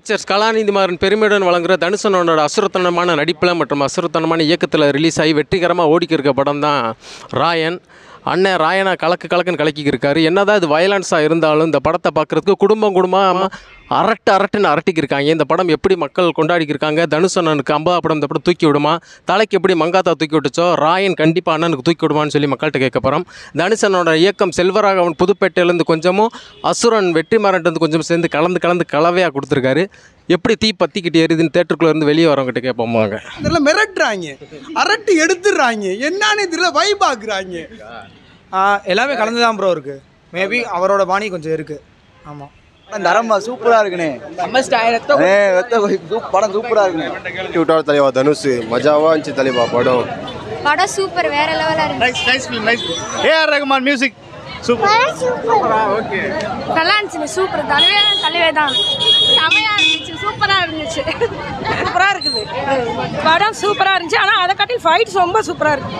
Pictures கலாநிதிமாறன் பெருமையுடன் வழங்குற தனுஷனோட அசுரத்தனமான நடிப்பில் மற்றும் அசுரத்தனமான இயக்கத்தில் ரிலீஸ் ஆகி வெற்றிகரமாக ஓடிக்கி இருக்க படம் தான் ராயன் அண்ணன் ராயனா கலக்கு கலக்குன்னு கலக்கி இருக்காரு என்னதான் இது வயலன்ஸாக இருந்தாலும் இந்த படத்தை பார்க்குறதுக்கு குடும்பம் குடும்பமாக அரட்டு அரட்டுன்னு அரட்டிக்கு இருக்காங்க இந்த படம் எப்படி மக்கள் கொண்டாடிக்கு இருக்காங்க தனுஷ் அண்ணனுக்கு அம்பா படம் இந்த படம் தூக்கி விடுமா தலைக்கு எப்படி மங்காத்தா தூக்கி விட்டுச்சோ ராயன் கண்டிப்பாக அண்ணனுக்கு தூக்கி விடுமான்னு சொல்லி மக்கள்கிட்ட கேட்க போகிறோம் தனுஷனோட இயக்கம் செல்வராகவன் புதுப்பேட்டையிலேருந்து கொஞ்சமும் அசுரன் வெற்றிமாறன்ட்டு கொஞ்சம் சேர்ந்து கலந்து கலந்து கலவையாக கொடுத்துருக்காரு எப்படி தீ பத்திக்கிட்டு எரியுதுன்னு தேட்டருக்குள்ளே இருந்து வெளியே வரவங்ககிட்ட கேட்போம் வாங்க இதெல்லாம் மிரட்டுறாங்க அரட்டி எடுத்துடுறாங்க என்னன்னு தெரியல வைபாக்குறாங்க எல்லாமே கலந்து தான் ப்ரோ இருக்கு மேபி அவரோட பாணி கொஞ்சம் இருக்கு ஆமாம் தரமா சூப்பரா இருக்குண்ணே ஏ, வெத்த கொய், சூப்- படம் சூப்பரா இருக்குண்ணே விட்டார் தலைவா தனுஷ் மஜாவா இருந்துச்சு தலைவா படம் படம் சூப்பர் வேற லெவலா இருக்கு ஏஆர் ரகுமான் மியூசிக் நல்லா இருந்துச்சு சூப்பர் தலைவே தலைவே தான் செமையா இருந்துச்சு சூப்பரா இருந்துச்சு சூப்பரா இருக்குது படம் சூப்பரா இருந்துச்சு ஆனா அதை காட்டி ஃபைட்ஸ் ரொம்ப சூப்பரா இருக்கு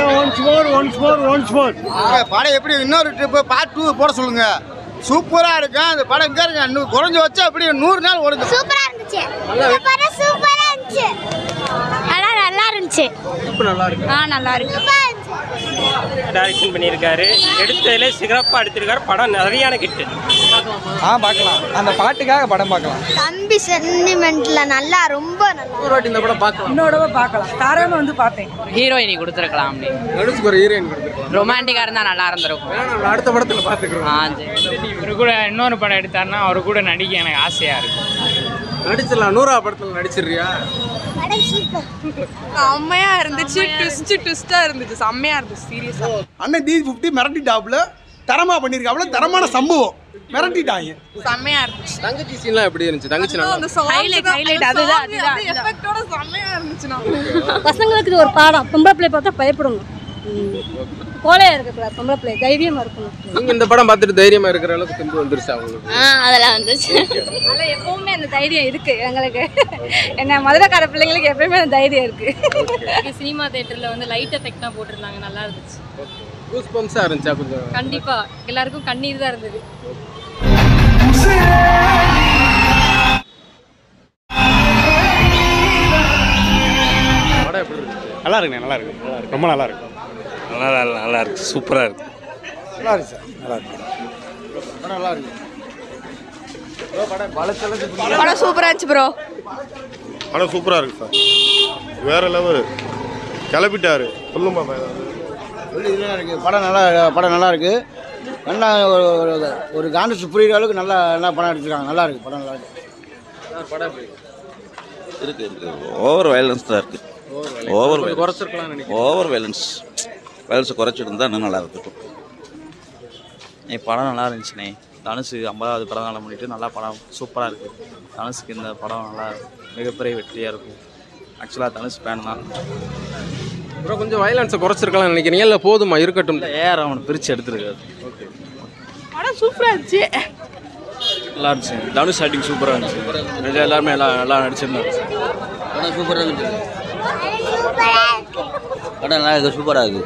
படம் எப்படி இன்னொரு ட்ரிப் பார்ட் டூ போட சொல்லுங்க சூப்பரா இருக்கு அந்த படம் இங்க இருக்கு இன்னும் குறைஞ்சு வச்சா அப்படி நூறு நாள் ஓடுது சூப்பரா இருந்துச்சு இந்த படம் சூப்பரா இருந்துச்சு ஆனா நல்லா இருந்துச்சு நல்லா இருக்கு ஆ நல்லா இருக்கு டைரக்ஷன் பண்ணியிருக்காரு எடுத்ததுல சிறப்பாக எடுத்திருக்காரு படம் நிறையான கிட்டு ஆ பார்க்கலாம் அந்த பாட்டுக்காக படம் பார்க்கலாம் தம்பி சென்டிமெண்ட்ல நல்லா ரொம்ப நல்லா ஒரு வாட்டி இந்த படம் பார்க்கலாம் இன்னொரு பார்க்கலாம் தாராளமா வந்து பார்த்தேன் ஹீரோயினி கொடுத்துருக்கலாம் அப்படி தனுஷ்க்கு ஒரு ஹீரோயின் கொடுத்துருக்கலாம் ரொமான்டிக்காக இருந்தால் நல்லா இருந்திருக்கும் வேணா, நம்ம அடுத்த படத்தில் பார்த்துக்கிறோம் ஆ சரி இவரு கூட இன்னொரு படம் எடுத்தாருன்னா அவரு கூட நடிக்க எனக்கு ஆசையாக இருக்கும் நடிச்சிடலாம் நூறா படத்தில் நடிச்சிடுறியா படம் சூப்பர் செம்மையா இருந்துச்சு ட்விஸ்ட் ட்விஸ்டா இருந்துச்சு செம்மையா இருந்துச்சு சீரியஸா அண்ணன் டி ஃபிஃப்டி மிரட்டிட்டாப்புல தரமா பண்ணியிருக்காப்புல தரமான சம்பவம் மிரட்டிட்டாங்க செம்மையா இருந்துச்சு தங்கச்சி சீன்லாம் எப்படி இருந்துச்சு தங்கச்சி நல்லா அந்த song Highlight, தான், highlight, அந்த அதுதான், song அதுதான், அப்படியே அதுதான். effect ஓட செம்மையா இருந்துச்சுண்ணா பசங்களுக்கு இது ஒரு பாடம் பொம்பளை பிள்ளை பார்த்தா பயப்படணும் கோலையா இருக்கக்கூடாது பொம்பளை பிள்ளை தைரியமா இருக்கணும் நீங்க இந்த படம் பார்த்துட்டு தைரியமா இருக்கிற அளவுக்கு தெம்பு வந்துருச்சு அவங்களுக்கு ஆ அதெல்லாம் வந்துச்சு அதில் எப்பவுமே அந்த தைரியம் இருக்கு எங்களுக்கு என்ன மதுரைக்கார பிள்ளைங்களுக்கு எப்பயுமே அந்த தைரியம் இருக்கு சினிமா தேட்டரில் வந்து லைட் எஃபெக்டாக போட்டிருந்தாங்க நல்லா இருந்துச்சு கூஸ் பம்ஸா இருந்துச்சா கொஞ்சம் கண்டிப்பா எல்லாருக்கும் கண்ணீர் தான் இருந்தது படம் எப்படி இருக்கு நல்லா இருக்குண்ணே நல்லா இருக்கு நல்லா இருக்கு ரொம்ப நல்லா இருக்கு நல்லா நல்லா இருக்கு சூப்பராக இருக்கு நல்லா இருக்கு சார் நல்லா இருக்கு படம் நல்லா இருக்கு படம் சூப்பரா இருந்துச்சு ப்ரோ படம் சூப்பரா இருக்கு சார் வேற லெவல் கிளப்பிட்டாரு சொல்லுமா சொல்லி இதெல்லாம் இருக்கு படம் நல்லா படம் நல்லா இருக்கு நல்லா ஒரு ஒரு- ஒரு காண்டு புரியுற அளவுக்கு நல்லா நல்லா படம் எடுத்துருக்காங்க நல்லா இருக்கு படம் நல்லா இருக்கு படம் எப்படி இருக்கு இருக்கு ஓவர் வயலன்ஸ் தான் இருக்கு ஓவர் கொஞ்சம் குறைச்சிருக்கலாம்னு நினைக்கிறேன் ஓவர் வயலன்ஸ் வயலன்ஸை குறைச்சிருந்தா இன்னும் நல்லா இருந்திருக்கும் ஏ படம் நல்லா இருந்துச்சுண்ணே தனுஷ் ஐம்பதாவது பிறந்தநாளை முன்னிட்டு நல்லா படம் சூப்பராக இருக்குது தனுஷுக்கு இந்த படம் நல்லா மிகப்பெரிய வெற்றியாக இருக்கும் ஆக்சுவலாக தனுஷ் ஃபேன் தான் அப்புறம் கொஞ்சம் வயலன்ஸை குறைச்சிருக்கலாம்னு நினைக்கிறீங்க இல்லை போதுமா இருக்கட்டும் ஏஆர் அவனை பிரித்து எடுத்துருக்காரு படம் சூப்பரா இருந்துச்சு நல்லா இருந்துச்சு தனுஷ் ஆக்டிங் சூப்பராக இருந்துச்சு எல்லாருமே எல்லாம் நல்லா நடிச்சிருந்தாங்க படம் சூப்பராக இருக்கு படம் நல்லா இருக்கு சூப்பராக இருக்கு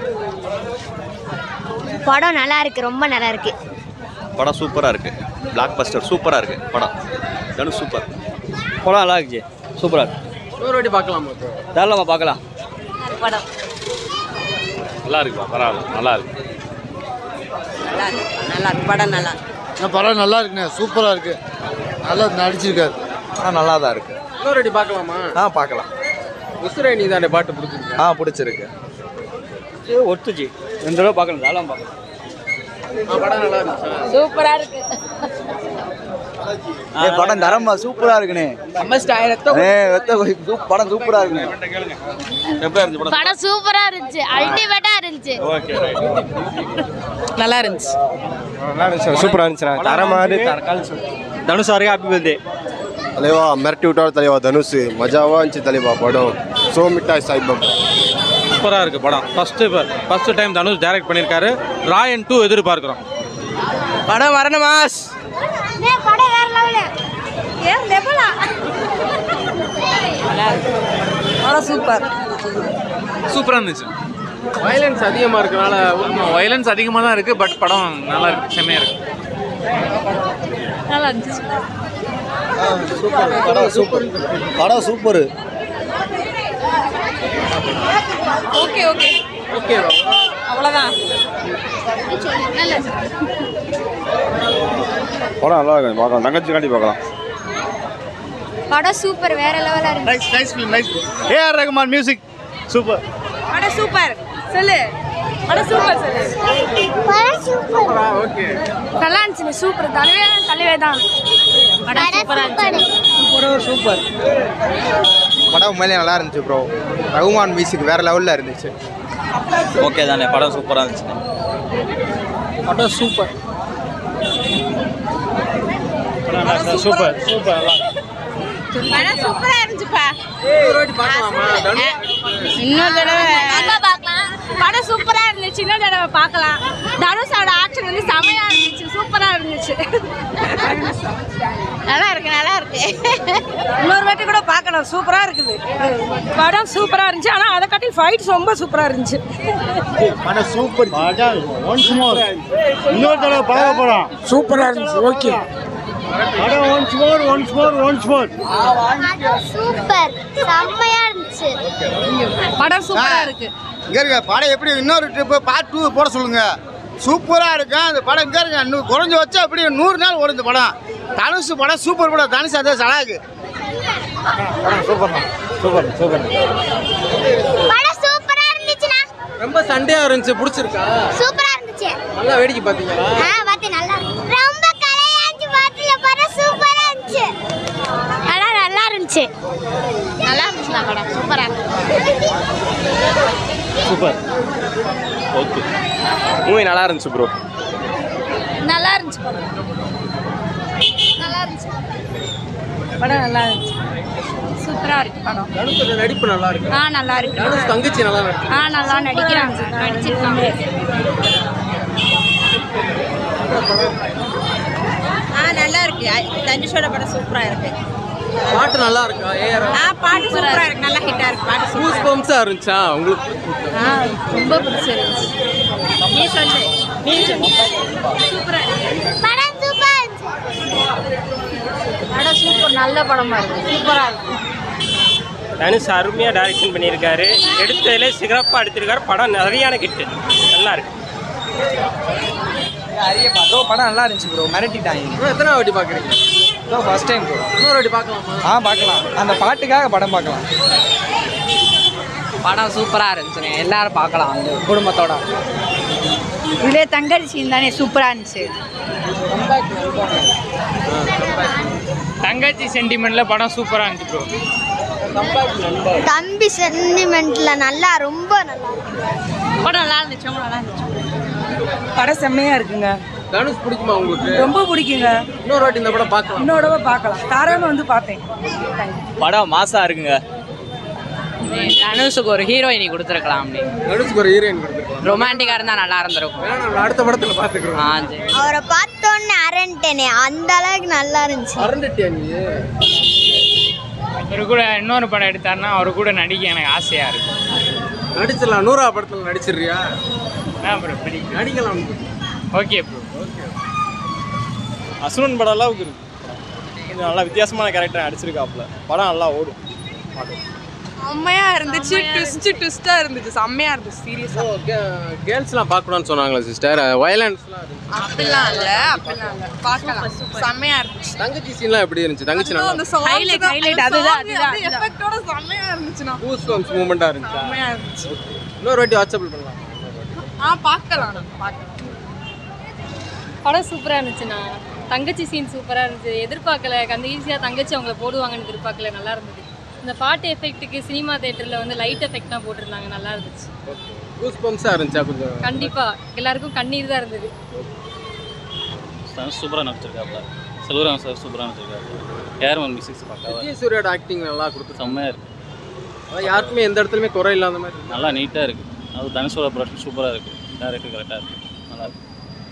படம் நல்லா இருக்கு ரொம்ப நல்லா இருக்கு படம் சூப்பராக இருக்கு பிளாக் பஸ்டர் சூப்பராக இருக்கு படம் தனுஷ் சூப்பர் படம் நல்லா இருந்துச்சு சூப்பராக இருக்கு ஒரு வாட்டி பார்க்கலாமா இப்போ தாராளமாக பார்க்கலாம் படம் நல்லா இருக்குப்பா பரவாயில்ல நல்லா இருக்கு நல்லா இருக்கு நல்லா இருக்கு படம் நல்லா படம் நல்லா இருக்குண்ணே சூப்பராக இருக்கு நல்லா நடிச்சிருக்காரு ஆனால் நல்லா தான் இருக்கு இன்னொரு வாட்டி பார்க்கலாமா ஆ பார்க்கலாம் உசுரை நீ தானே பாட்டு பிடிச்சிருக்கு ஆ பிடிச்சிருக்கு ஒத்துச்சு ரெண்டு தடவை பார்க்கலாம் தாராளமாக பார்க்கலாம் படம் நல்லா இருந்துச்சா சூப்பரா இருக்கு ஏ படம் தரமா சூப்பரா இருக்குண்ணே ஏ வெத்த கொய், சூப்- படம் சூப்பரா இருக்குண்ணே எப்படி இருந்துச்சு படம் படம் சூப்பரா இருந்துச்சு அல்டிமேட்டா இருந்துச்சு ஓகே ரைட் நல்லா இருந்துச்சு நல்லா இருந்துச்சு சூப்பராக இருந்துச்சுண்ணா தரமாக தனுஷ் வரைக்கும் ஹாப்பி பர்த்டே தலைவா மிரட்டி விட்டார் தலைவா தனுஷ் மஜாவா இருந்துச்சு தலைவா படம் சோ மிட்டாய் சாய்பாபா சூப்பராக இருக்கு படம் first first time Dhanush direct பண்ணியிருக்காரு ராயன் டூ எதிர்பார்க்குறோம் படம் வரணும் மாஸ் படம் வேற லெவலு ஏன் லெவலா படம் சூப்பர் சூப்பராக இருந்துச்சு வயலன்ஸ் அதிகமாக இருக்கனால வயலன்ஸ் அதிகமாக தான் இருக்குது பட் படம் நல்லா இருக்கு செம்மையாக இருக்கு நல்லா இருந்துச்சு சூப்பர் படம் சூப்பர் படம் சூப்பர் ஓகே ஓகே ஓகே அவ்வளோதான் படம் நல்லா இருக்கு பார்க்கலாம் தங்கச்சி காண்டி பார்க்கலாம் படம் சூப்பர் வேற லெவலா இருக்கு nice nice film nice AR Rahman music super படம் சூப்பர் சொல்லு படம் சூப்பர் சொல்லு ஓகே நல்லா இருந்துச்சு சூப்பர் தலைவே தலைவே தான் படம் சூப்பரா இருந்துச்சு படம் சூப்பர் படம் உண்மையிலே நல்லா இருந்துச்சு ப்ரோ ரகுமான் மியூசிக் வேற லெவலில் இருந்துச்சு ஓகே தானே படம் சூப்பராக இருந்துச்சு படம் சூப்பர் சூப்பர் சூப்பர் படம் சூப்பரா இருந்துச்சுப்பா பார்க்கலாமா இன்னொரு தடவை பார்க்கலாம் படம் சூப்பரா இருந்துச்சு இன்னொரு தடவை பார்க்கலாம் தனுஷோட ஆக்ஷன் வந்து செமையா இருந்துச்சு சூப்பரா இருந்துச்சு நல்லா இருக்கு நல்லா இருக்கு இன்னொரு வாட்டி கூட பார்க்கலாம் சூப்பரா இருக்குது படம் சூப்பரா இருந்துச்சு ஆனா அதை காட்டி ஃபைட்ஸ் ரொம்ப சூப்பரா இருந்துச்சு படம் சூப்பர் ஒன்ஸ் மோர் இன்னொரு தடவை பார்க்க போறோம் சூப்பராக இருந்துச்சு ஓகே படம் once more once more once more super செம்மையா இருந்துச்சு படம் சூப்பரா இருக்கு இங்கே இருக்க படம் எப்படி இன்னொரு ட்ரிப்பு பார்ட் டூ போட சொல்லுங்க சூப்பராக இருக்கு அந்த படம் இங்கே இருக்க இன்னும் குறைஞ்ச வச்சா அப்படி நூறு நாள் ஓடும் இந்த படம் தனுஷ் படம் சூப்பர் படம் தனுஷ் அதே சலாக்கு படம் சூப்பரா இருந்துச்சுண்ணா ரொம்ப சண்டையா இருந்துச்சு பிடிச்சிருக்கா சூப்பரா இருந்துச்சு நல்லா வேடிக்கை பார்த்தீங்களா ஆ பார்த்து நல்லா ரொம்ப கலையாச்சு பார்த்துல படம் சூப்பரா இருந்துச்சு நல்லா நல்லா இருந்துச்சு நல்லா இருந்துச்சுண்ணா படம் சூப்பரா சூப்பர் ஓகே மூவி நல்லா இருந்துச்சு ப்ரோ நல்லா இருந்துச்சு படம் நல்லா இருந்துச்சு படம் நல்லா இருந்துச்சு சூப்பரா இருக்கு படம் தனுஷோட நடிப்பு நல்லா இருக்கு ஆ நல்லா இருக்கு தனுஷ் தங்கச்சி நல்லா நடிச்சு ஆ நல்லா நடிக்கிறாங்க நடிச்சிருக்காங்க ஆ நல்லா இருக்கு தனுஷோட படம் சூப்பரா இருக்கு பாட்டு நல்லா இருக்கா ஏஆர் ஆ பாட்டு சூப்பரா இருக்கு நல்லா ஹிட்டா இருக்கு பாட்டு பூஸ் பம்ஸா இருந்துச்சா உங்களுக்கு ஆ ரொம்ப பிடிச்சிருந்துச்சு நீ சொல்லு நீ சொல்லு சூப்பரா இருக்கு படம் சூப்பரா இருந்துச்சு படம் சூப்பர் நல்ல படமா இருக்கு சூப்பரா இருக்கு தனுஷ் அருமையாக டைரக்ஷன் பண்ணியிருக்காரு எடுத்ததிலே சிறப்பாக எடுத்திருக்காரு படம் நிறையான கிட்டு நல்லா இருக்கு அரிய ப்ரோ படம் நல்லா இருந்துச்சு ப்ரோ மிரட்டிட்டாங்க ப்ரோ எத்தனை வாட்டி பார்க்குறீங்க ப்ரோ ஃபர்ஸ்ட் டைம் ப்ரோ இன்னொரு வாட்டி பார்க்கலாமா ஆ பார்க்கலாம் அந்த பாட்டுக்காக படம் பார்க்கலாம் படம் சூப்பராக இருந்துச்சுங்க எல்லாரும் பார்க்கலாம் அந்த குடும்பத்தோட இதுல தங்கச்சி சீன் தானே சூப்பரா இருந்துச்சு தங்கச்சி சென்டிமெண்ட்ல படம் சூப்பராக இருந்துச்சு ப்ரோ தம்பி சென்டிமெண்ட்ல நல்லா ரொம்ப நல்லா படம் நல்லா இருந்துச்சு ரொம்ப நல்லா இருந்துச்சு படம் செம்மையாக இருக்குங்க தனுஷ் பிடிக்குமா உங்களுக்கு ரொம்ப பிடிக்குங்க இன்னொரு வாட்டி இந்த படம் பார்க்கலாம் இன்னொரு தடவை பார்க்கலாம் தாராளமாக வந்து பார்த்தேன் படம் மாசா இருக்குங்க தனுஷுக்கு ஒரு ஹீரோயினி கொடுத்துருக்கலாம் அப்படி தனுஷ்க்கு ஒரு ஹீரோயின் கொடுத்துருக்கலாம் ரொமான்டிக்காக இருந்தால் நல்லா இருந்திருக்கும் வேணாம் நம்ம அடுத்த படத்தில் பார்த்துக்கிறோம் ஆ சரி அவரை பார்த்தோன்னே அரண்டனே அந்த அளவுக்கு நல்லா இருந்துச்சு மறந்துட்டியா நீ அவர் கூட இன்னொரு படம் எடுத்தாருன்னா அவர் கூட நடிக்க எனக்கு ஆசையாக இருக்கு நடிச்சிடலாம் நூறா படத்தில் நடிச்சிடுறியா என்ன ப்ரோ பிடிக்கும் நடிக்கலாம் ஓகே ப்ரோ அசுரன் படம் அளவுக்கு இருக்கு கொஞ்சம் நல்லா வித்தியாசமான கேரக்டர் நடிச்சிருக்காப்புல படம் நல்லா ஓடும் செம்மையா இருந்துச்சு ட்விஸ்ட் ட்விஸ்டா இருந்துச்சு செம்மையா இருந்துச்சு சீரியஸா கேர்ள்ஸ்லாம் பார்க்கணும்னு சொன்னாங்களே சிஸ்டர் வயலன்ஸ்லாம் இருந்துச்சு அப்படிலாம் இல்ல அப்படிலாம் இல்ல பார்க்கலாம் செம்மையா இருந்துச்சு தங்கச்சி சீன்லாம் எப்படி இருந்துச்சு தங்கச்சி நல்லா அந்த song Highlight, தான், highlight, அந்த அதுதான், song அதுதான், அப்படியே effect-ஓட செம்மையா இருந்துச்சுண்ணா பூஸ் பம்ப்ஸ் மூமெண்ட்டாக இருந்துச்சா செம்மையா இருந்துச்சு இன்னொரு வாட்டி வாட்ஸ்அப்பில் பண்ணலாம் ஆ பார்க்கலாம் பார்க்கலாம் படம் சூப்பராக இருந்துச்சுண்ணா தங்கச்சி சீன் சூப்பராக இருந்துச்சு எதிர்பார்க்கல அந்த ஈஸியாக தங்கச்சி அவங்கள போடுவாங்கன்னு எதிர்பார்க்கல நல்லா இருந்தது இந்த பாட்டு எஃபெக்ட்டுக்கு சினிமா தேட்டரில் வந்து லைட் எஃபெக்ட்லாம் போட்டிருந்தாங்க நல்லா இருந்துச்சு பூஸ் பம்ப்ஸாக இருந்துச்சா கொஞ்சம் கண்டிப்பாக எல்லாருக்கும் கண்ணீர் தான் இருந்தது தனுஷ் சூப்பராக நடிச்சிருக்காப்புல செல்வராம் சார் சூப்பராக நடிச்சிருக்காரு ஏர்மன் மியூசிக்ஸ் பார்க்காவ விஜய் சூர்யோட ஆக்டிங் நல்லா கொடுத்து செம்மையாக இருக்கு அதான் யாருக்குமே எந்த இடத்துலையுமே குறை இல்லாத மாதிரி இருக்கு. நல்லா நீட்டாக இருக்கு அது தனுஷோட ப்ரொடக்ஷன் சூப்பராக இருக்கு டேரக்டர் கரெக்டாக இருக்கு நல்லா இருக்கு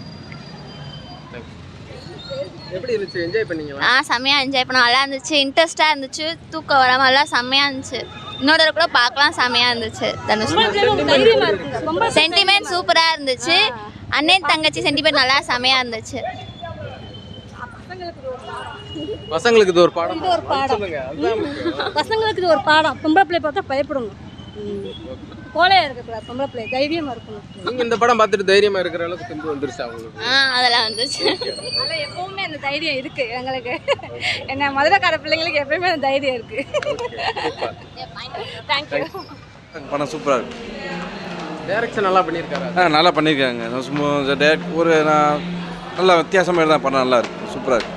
எப்படி இருந்துச்சு என்ஜாய் பண்ணீங்களா ஆ செம்மையாக என்ஜாய் பண்ணோம் நல்லா இருந்துச்சு இன்ட்ரெஸ்டாக இருந்துச்சு தூக்கம் வராமல் எல்லாம் செம்மையாக இருந்துச்சு இன்னொரு தடவை கூட பார்க்கலாம் செம்மையாக இருந்துச்சு தனுஷ் தைரியமாக இருக்கு ரொம்ப சென்டிமெண்ட் சூப்பராக இருந்துச்சு அண்ணன் தங்கச்சி சென்டிமெண்ட் நல்லா செம்மையாக இருந்துச்சு பசங்களுக்கு இது ஒரு பாடம் இது ஒரு பாடம் சொல்லுங்க அதுதான் முக்கியம். பசங்களுக்கு இது ஒரு பாடம் பொம்பளை பிள்ளை பார்த்தா பயப்படணும் ம். கோழையா இருக்கக்கூடாது பொம்பளை பிள்ளை தைரியமா இருக்கணும் நீங்க இந்த படம் பார்த்துட்டு தைரியமா இருக்கிற அளவுக்கு திம்பு வந்துருச்சு அவங்களுக்கு ஆ அதெல்லாம் வந்துச்சு அதில் எப்பவுமே அந்த தைரியம் இருக்கு எங்களுக்கு என்ன மதுரைக்கார பிள்ளைங்களுக்கு எப்பயுமே அந்த தைரியம் இருக்கு தேங்க்யூ படம் சூப்பராக இருக்கு டைரக்ஷன் நல்லா பண்ணியிருக்காரு ஆ நல்லா பண்ணியிருக்காங்க நான் சும்மா டேரக்ட் ஒரு நான் நல்லா வித்தியாசமாக இருந்தால் படம் நல்லா இருக்கு சூப்பராக இருக்கு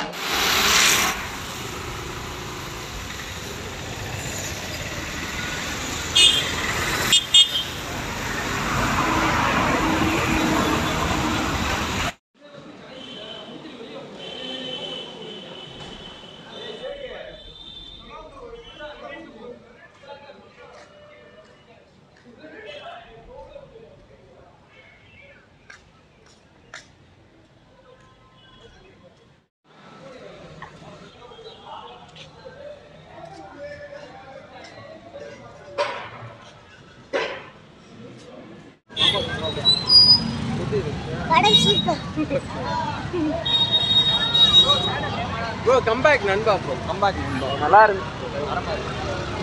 படம் சூப்பர் ப்ரோ கம்பேக் நண்பா ப்ரோ கம்பேக் நல்லா இருக்கு